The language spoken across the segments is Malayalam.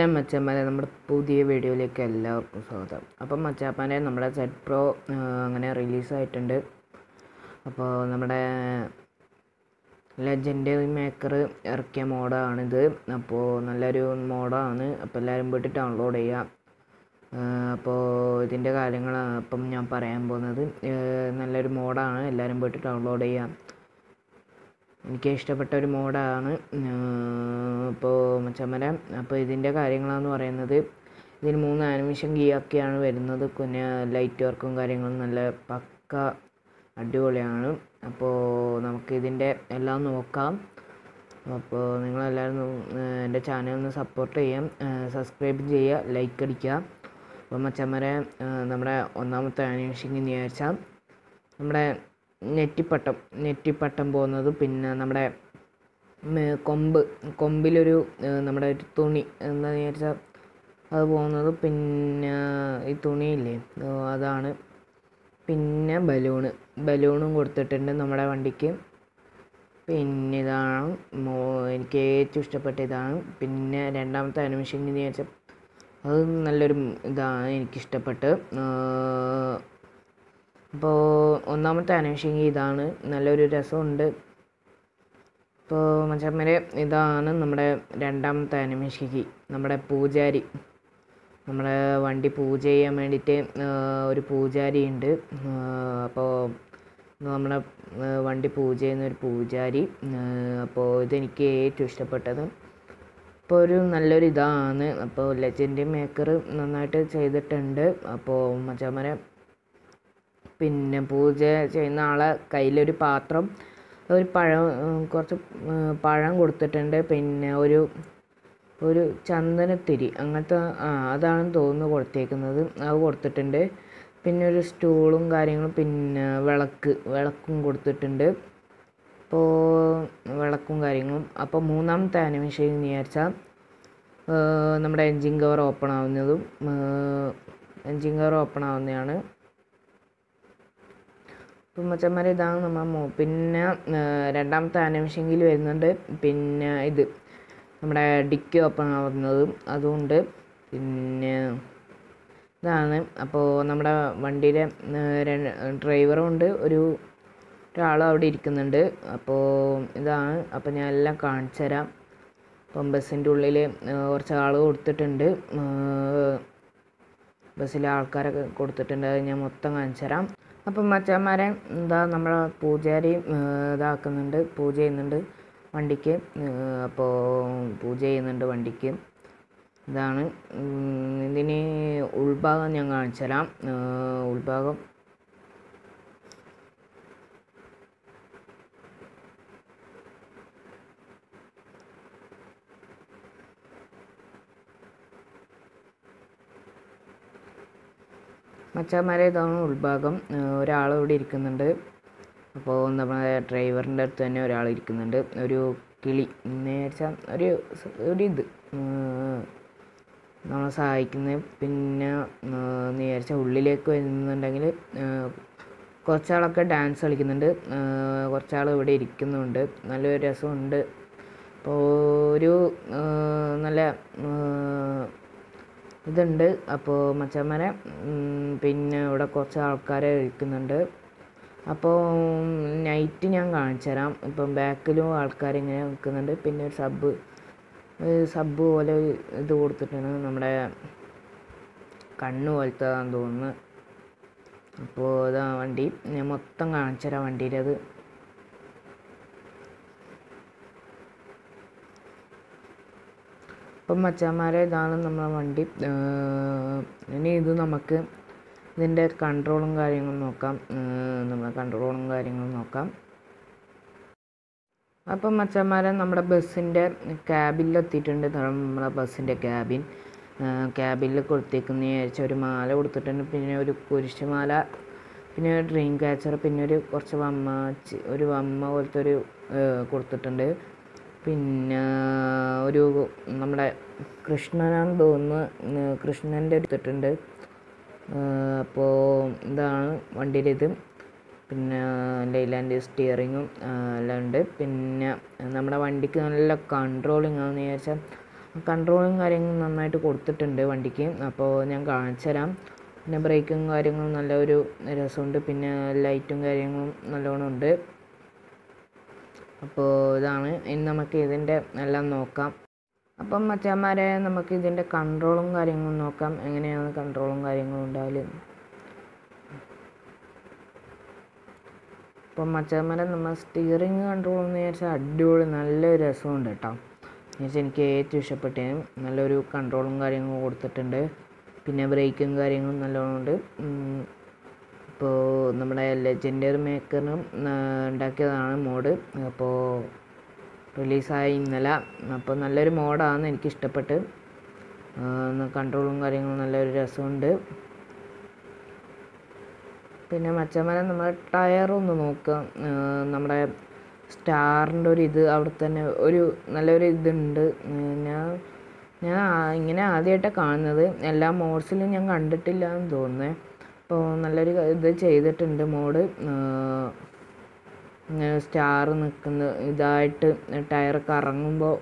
ഹലോ മച്ചാന്മാരെ നമ്മുടെ പുതിയ വീഡിയോയിലേക്ക് എല്ലാവർക്കും സ്വാഗതം അപ്പം മച്ചാപ്പാൻ്റെ നമ്മുടെ സെറ്റ് പ്രോ അങ്ങനെ റിലീസായിട്ടുണ്ട് അപ്പോൾ നമ്മുടെ ലെജൻഡറി മേക്കർ ഇറക്കിയ മോഡാണിത് അപ്പോൾ നല്ലൊരു മോഡാണ് അപ്പോൾ എല്ലാവരും പോയിട്ട് ഡൗൺലോഡ് ചെയ്യാം അപ്പോൾ ഇതിൻ്റെ കാര്യങ്ങളാണ് ഇപ്പം ഞാൻ പറയാൻ പോകുന്നത് ഏഹ് നല്ലൊരു മോഡാണ് എല്ലാവരും പോയിട്ട് ഡൗൺലോഡ് ചെയ്യാം എനിക്ക് ഇഷ്ടപ്പെട്ട ഒരു മോഡാണ് ഇപ്പോൾ മച്ചമ്മര അപ്പോൾ ഇതിൻ്റെ കാര്യങ്ങളാന്ന് പറയുന്നത് ഇതിന് മൂന്ന് ആനിമേഷൻ കീ ഒക്കെയാണ് വരുന്നത് പിന്നെ ലൈറ്റ് വർക്കും കാര്യങ്ങളും നല്ല പക്ക അടിപൊളിയാണ് അപ്പോൾ നമുക്ക് ഇതിൻ്റെ എല്ലാം നോക്കാം അപ്പോൾ നിങ്ങളെല്ലാവരും ഒന്ന് എൻ്റെ ചാനൽ ഒന്ന് സപ്പോർട്ട് ചെയ്യാം സബ്സ്ക്രൈബ് ചെയ്യുക ലൈക്ക് അടിക്കുക അപ്പോൾ മച്ചമ്മരെ നമ്മുടെ ഒന്നാമത്തെ ആനിമേഷൻ കീ വിചാരിച്ചാൽ നമ്മുടെ നെറ്റിപ്പട്ടം നെറ്റിപ്പട്ടം പോകുന്നത് പിന്നെ നമ്മുടെ ഉം, കൊമ്പ് കൊമ്പിലൊരു ഏർ, നമ്മുടെ ഒരു തുണി എന്താണെന്ന് വിചാരിച്ചാൽ അത് പോകുന്നത് പിന്നെ ഈ തുണിയില്ലേ ഏർ, അതാണ് പിന്നെ ബലൂണ് ബലൂണും കൊടുത്തിട്ടുണ്ട് നമ്മുടെ വണ്ടിക്ക് പിന്നെ ഇതാണ് മോ എനിക്ക് ഏറ്റവും ഇഷ്ടപ്പെട്ട ഇതാണ് പിന്നെ രണ്ടാമത്തെ അനിമേഷൻ എന്ന് വിചാരിച്ചാൽ അത് നല്ലൊരു ഇതാണ് എനിക്കിഷ്ടപ്പെട്ട് ഏർ, അപ്പോൾ ഒന്നാമത്തെ അന്വേഷണ ഇതാണ് നല്ലൊരു രസമുണ്ട് ഇപ്പോൾ മച്ചമ്മരെ ഇതാണ് നമ്മുടെ രണ്ടാമത്തെ അനിമേഷിക്ക് നമ്മുടെ പൂജാരി നമ്മുടെ വണ്ടി പൂജ ചെയ്യാൻ വേണ്ടിയിട്ട് ഒരു പൂജാരി ഉണ്ട് അപ്പോൾ നമ്മുടെ ആ, വണ്ടി പൂജ ചെയ്യുന്ന ഒരു പൂജാരി അപ്പോൾ ഇതെനിക്ക് ഏറ്റവും ഇഷ്ടപ്പെട്ടത് ഇപ്പോൾ ഒരു നല്ലൊരു ഇതാണ് അപ്പോൾ ലെജൻഡ് മേക്കർ നന്നായിട്ട് ചെയ്തിട്ടുണ്ട് അപ്പോൾ മച്ചമ്മരെ പിന്നെ പൂജ ചെയ്യുന്ന ആളെ കയ്യിലൊരു പാത്രം ഒരു പഴം ഉം, കുറച്ച് ഉം, പഴം കൊടുത്തിട്ടുണ്ട് പിന്നെ ഒരു ഒരു ചന്ദനത്തിരി അങ്ങനത്തെ ആ അതാണ് തോന്നുന്നു കൊടുത്തേക്കുന്നത് അത് കൊടുത്തിട്ടുണ്ട് പിന്നെ ഒരു സ്റ്റൂളും കാര്യങ്ങളും പിന്നെ വിളക്ക് വിളക്കും കൊടുത്തിട്ടുണ്ട് അപ്പോൾ വിളക്കും കാര്യങ്ങളും അപ്പോൾ മൂന്നാമത്തെ ആനിമേഷൻ എന്ന് വിചാരിച്ചാൽ നമ്മുടെ എൻജിൻ കവർ ഓപ്പൺ ആവുന്നതും എൻജിൻ കവർ ഓപ്പൺ ആവുന്നതാണ് ഇപ്പം മച്ചന്മാരെ ഇതാണ് നമ്മൾ മോ പിന്നെ ആ, രണ്ടാമത്തെ ആനിമേഷനിൽ വരുന്നുണ്ട് പിന്നെ ഇത് നമ്മുടെ ഡിക്കി ഓപ്പൺ ആവുന്നതും അതുകൊണ്ട് പിന്നെ ഇതാണ് അപ്പോൾ നമ്മുടെ വണ്ടിയുടെ ഡ്രൈവറും ഉണ്ട് ഒരു ഒരാളും അവിടെ ഇരിക്കുന്നുണ്ട് അപ്പോൾ ഇതാണ് അപ്പോൾ ഞാൻ എല്ലാം കാണിച്ചു തരാം അപ്പം ബസ്സിൻ്റെ ഉള്ളിൽ കുറച്ച് ആൾ കൊടുത്തിട്ടുണ്ട് ആ, ബസ്സിലെ ആൾക്കാരൊക്കെ കൊടുത്തിട്ടുണ്ട് അത് ഞാൻ മൊത്തം കാണിച്ചു തരാം അപ്പം മച്ചാന്മാരെ എന്താ നമ്മളെ പൂജാരി ഏർ, ഇതാക്കുന്നുണ്ട് പൂജ ചെയ്യുന്നുണ്ട് വണ്ടിക്ക് ഏർ, അപ്പോൾ പൂജ ചെയ്യുന്നുണ്ട് വണ്ടിക്ക് ഇതാണ് ഉം, ഇതിന് ഉൾഭാഗം ഞാൻ കാണിച്ചു തരാം ഏർ, ഉൾഭാഗം മച്ചാന്മാരെ ഇതാണ് ഉൾഭാഗം ഒരാൾ ഇവിടെ ഇരിക്കുന്നുണ്ട് അപ്പോൾ നമ്മുടെ ഡ്രൈവറിൻ്റെ അടുത്ത് തന്നെ ഒരാൾ ഇരിക്കുന്നുണ്ട് ഒരു കിളി എന്ന് വെച്ചാൽ ഒരു സ- ഒരു ഇത് ഉം, നമ്മളെ സഹായിക്കുന്നത് പിന്നെ ഉം, എന്ന് വിചാരിച്ചാൽ ഉള്ളിലേക്ക് വരുന്നുണ്ടെങ്കിൽ കുറച്ചാളൊക്കെ ഡാൻസ് കളിക്കുന്നുണ്ട് ഉം, കുറച്ചാൾ ഇവിടെ ഇരിക്കുന്നുണ്ട് നല്ലൊരു രസമുണ്ട് അപ്പോൾ ഒരു ഉം, നല്ല ഉം, ഇതുണ്ട് അപ്പോൾ മച്ചന്മാരെ ഉം, പിന്നെ ഇവിടെ കുറച്ച് ആൾക്കാരെ ഇരിക്കുന്നുണ്ട് അപ്പോൾ നൈറ്റ് ഞാൻ കാണിച്ചു തരാം ഇപ്പം ബാക്കിലും ആൾക്കാർ ഇങ്ങനെ നിൽക്കുന്നുണ്ട് പിന്നെ ഒരു സബ് സബ് പോലെ ഒരു ഇത് കൊടുത്തിട്ടാണ് നമ്മുടെ കണ്ണ് പോലത്തതാന്ന് തോന്നുന്നു അപ്പോൾ ഇതാ വണ്ടി ഞാൻ മൊത്തം കാണിച്ചു തരാം വണ്ടിയുടെ അത് അപ്പം മച്ചാന്മാരെ ഇതാണ് നമ്മളെ വണ്ടി ഏർ ഇനി ഇത് നമുക്ക് ഇതിൻ്റെ കൺട്രോളും കാര്യങ്ങളും നോക്കാം ഏർ നമ്മളെ കൺട്രോളും കാര്യങ്ങളും നോക്കാം അപ്പം മച്ചാന്മാരെ നമ്മുടെ ബസ്സിൻ്റെ ക്യാബിലെത്തിയിട്ടുണ്ട് നമ്മളെ ബസ്സിൻ്റെ ക്യാബിൻ ക്യാബിൽ കൊടുത്തേക്കുന്ന വിചാരിച്ച ഒരു മാല കൊടുത്തിട്ടുണ്ട് പിന്നെ ഒരു കുരിശുമാല പിന്നെ ഒരു ഡ്രീം ക്യാച്ചർ പിന്നെ ഒരു കുറച്ച് വമ്മ ചി- ഒരു വമ്മ പോലത്തെ ഒരു ഏർ കൊടുത്തിട്ടുണ്ട് പിന്നെ ഒരു നമ്മുടെ കൃഷ്ണനാന്ന് തോന്നുന്നു കൃഷ്ണൻ്റെ എടുത്തിട്ടുണ്ട് അപ്പോൾ ഇതാണ് വണ്ടിയുടെ ഇത് പിന്നെ ലൈലാൻഡ് സ്റ്റിയറിങ്ങും എല്ലാം ഉണ്ട് പിന്നെ നമ്മുടെ വണ്ടിക്ക് നല്ല കൺട്രോളിങ് ആണെന്ന് വിചാരിച്ചാൽ കൺട്രോളും കാര്യങ്ങളും നന്നായിട്ട് കൊടുത്തിട്ടുണ്ട് വണ്ടിക്ക് അപ്പോൾ ഞാൻ കാണിച്ചു തരാം പിന്നെ ബ്രേക്കും കാര്യങ്ങളും നല്ല ഒരു രസമുണ്ട് പിന്നെ ലൈറ്റും കാര്യങ്ങളും നല്ലോണം ഉണ്ട് അപ്പോൾ ഇതാണ് ഇനി നമുക്ക് ഇതിൻ്റെ എല്ലാം നോക്കാം അപ്പം മച്ചാന്മാരെ നമുക്ക് ഇതിൻ്റെ കൺട്രോളും കാര്യങ്ങളും നോക്കാം എങ്ങനെയാണ് കൺട്രോളും കാര്യങ്ങളും ഉണ്ടാവല് അപ്പം മച്ചാന്മാരെ നമ്മൾ സ്റ്റിയറിങ് കൺട്രോൾ എന്ന് വിചാരിച്ചാൽ അടിപൊളി നല്ലൊരു രസമുണ്ട് കേട്ടോ എന്നുവെച്ചാൽ എനിക്ക് ഏറ്റവും ഇഷ്ടപ്പെട്ട നല്ലൊരു കൺട്രോളും കാര്യങ്ങളും കൊടുത്തിട്ടുണ്ട് പിന്നെ ബ്രേക്കും കാര്യങ്ങളും നല്ലോണം ഉണ്ട് ഇപ്പോൾ നമ്മുടെ ലെജൻഡറി മേക്കറിനും ഉണ്ടാക്കിയതാണ് മോഡ് അപ്പോൾ റിലീസായ ഇന്നലെ അപ്പോൾ നല്ലൊരു മോഡാണ് എനിക്ക് ഇഷ്ടപ്പെട്ട് കൺട്രോളും കാര്യങ്ങളും നല്ലൊരു രസമുണ്ട് പിന്നെ മച്ചന്മാരെ നമ്മുടെ ടയറൊന്ന് നോക്കുക നമ്മുടെ സ്റ്റാറിൻ്റെ ഒരു ഇത് അവിടെ തന്നെ ഒരു നല്ലൊരു ഇതുണ്ട് ഞാൻ ഞാൻ ഇങ്ങനെ ആദ്യമായിട്ടാണ് കാണുന്നത് എല്ലാ മോഡ്സിലും ഞാൻ കണ്ടിട്ടില്ല എന്ന് തോന്നുന്നത് അപ്പോൾ നല്ലൊരു ഇത് ചെയ്തിട്ടുണ്ട് മോഡ് ഇങ്ങനെ സ്റ്റാർ നിൽക്കുന്ന ഇതായിട്ട് ടയർ കറങ്ങുമ്പോൾ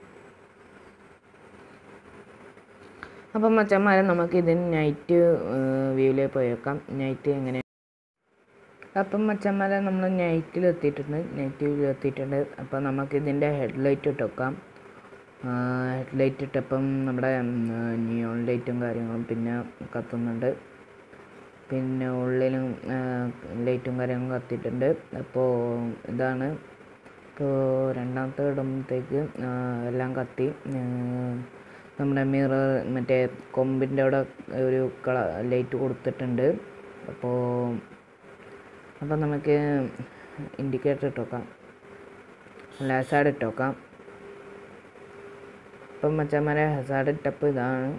അപ്പം മച്ചന്മാരെ നമുക്ക് ഇതിന് നൈറ്റ് വ്യൂവിലേക്ക് പോയേക്കാം നൈറ്റ് എങ്ങനെ അപ്പം മച്ചന്മാരെ നമ്മൾ നൈറ്റിൽ എത്തിയിട്ടുണ്ട് നൈറ്റ് വ്യൂവിൽ എത്തിയിട്ടുണ്ട് അപ്പോൾ നമുക്ക് ഇതിൻ്റെ ഹെഡ്ലൈറ്റ് ഇട്ട് വെക്കാം ഹെഡ്ലൈറ്റ് ഇട്ടപ്പം നമ്മുടെ നിയോൺ ലൈറ്റും കാര്യങ്ങളും പിന്നെ കത്തുന്നുണ്ട് പിന്നെ ഉള്ളിലും ലൈറ്റും കാര്യങ്ങളും കത്തിയിട്ടുണ്ട് അപ്പോൾ ഇതാണ് ഇപ്പോൾ രണ്ടാമത്തെ ഇടുമ്പോഴത്തേക്ക് എല്ലാം കത്തി നമ്മുടെ മിറർ മറ്റേ കൊമ്പിൻ്റെ അവിടെ ഒരു കള ലൈറ്റ് കൊടുത്തിട്ടുണ്ട് അപ്പോൾ അപ്പോൾ നമുക്ക് ഇൻഡിക്കേറ്റർ ഇട്ട് വെക്കാം ഹാസാഡ് ഇട്ട് വെക്കാം ഇപ്പം മച്ചന്മാരെ ഹസാഡ് ഇട്ടപ്പോൾ ഇതാണ്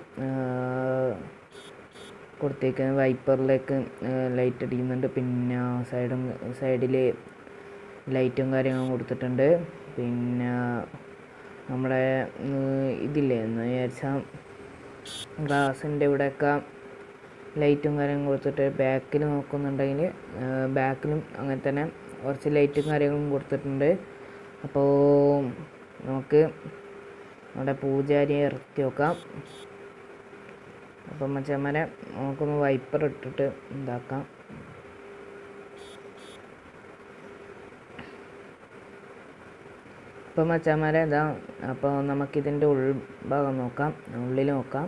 കൊടുത്തേക്കുന്നത് വൈപ്പറിലേക്ക് ലൈറ്റ് അടിക്കുന്നുണ്ട് പിന്നെ സൈഡും സൈഡിൽ ലൈറ്റും കാര്യങ്ങളും കൊടുത്തിട്ടുണ്ട് പിന്നെ നമ്മുടെ ഇതില്ലേ എന്ന് വിചാരിച്ചാൽ ഗ്ലാസിൻ്റെ ഇവിടെയൊക്കെ ലൈറ്റും കാര്യങ്ങളും കൊടുത്തിട്ട് ബാക്കിൽ നോക്കുന്നുണ്ടെങ്കിൽ ബാക്കിലും അങ്ങനെ തന്നെ കുറച്ച് ലൈറ്റും കാര്യങ്ങളും കൊടുത്തിട്ടുണ്ട് അപ്പോൾ നമുക്ക് നമ്മുടെ പൂജാരിയെ ഇറക്കി വെക്കാം അപ്പം മച്ചന്മാരെ നമുക്കൊന്ന് വൈപ്പർ ഇട്ടിട്ട് ഇതാക്കാം ഇപ്പം മച്ചന്മാരെ ഇതാ അപ്പോൾ നമുക്കിതിൻ്റെ ഉൾഭാഗം നോക്കാം ഉള്ളിൽ നോക്കാം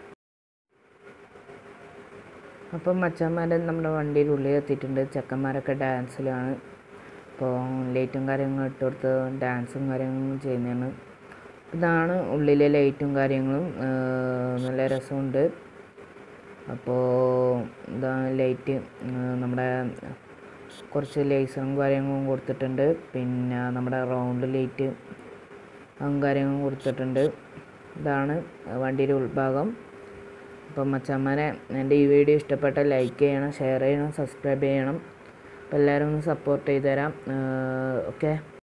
അപ്പം മച്ചന്മാരെ നമ്മുടെ വണ്ടിയുടെ ഉള്ളിൽ എത്തിയിട്ടുണ്ട് ചെക്കന്മാരൊക്കെ ഡാൻസിലാണ് അപ്പോൾ ലൈറ്റും കാര്യങ്ങളും ഇട്ട് കൊടുത്ത് ഡാൻസും കാര്യങ്ങളും ചെയ്യുന്നതാണ് ഇതാണ് ഉള്ളിലെ ലൈറ്റും കാര്യങ്ങളും നല്ല രസമുണ്ട് അപ്പോൾ ഇതാണ് ലൈറ്റ് നമ്മുടെ കുറച്ച് ലേസറും കാര്യങ്ങളും കൊടുത്തിട്ടുണ്ട് പിന്നെ നമ്മുടെ റൗണ്ട് ലൈറ്റ് അതും കാര്യങ്ങളും കൊടുത്തിട്ടുണ്ട് ഇതാണ് വണ്ടിയുടെ ഉൾഭാഗം അപ്പം മച്ചന്മാരെ എൻ്റെ ഈ വീഡിയോ ഇഷ്ടപ്പെട്ട ലൈക്ക് ചെയ്യണം ഷെയർ ചെയ്യണം സബ്സ്ക്രൈബ് ചെയ്യണം അപ്പോൾ എല്ലാവരും ഒന്ന് സപ്പോർട്ട് ചെയ്ത് തരാം ഓക്കെ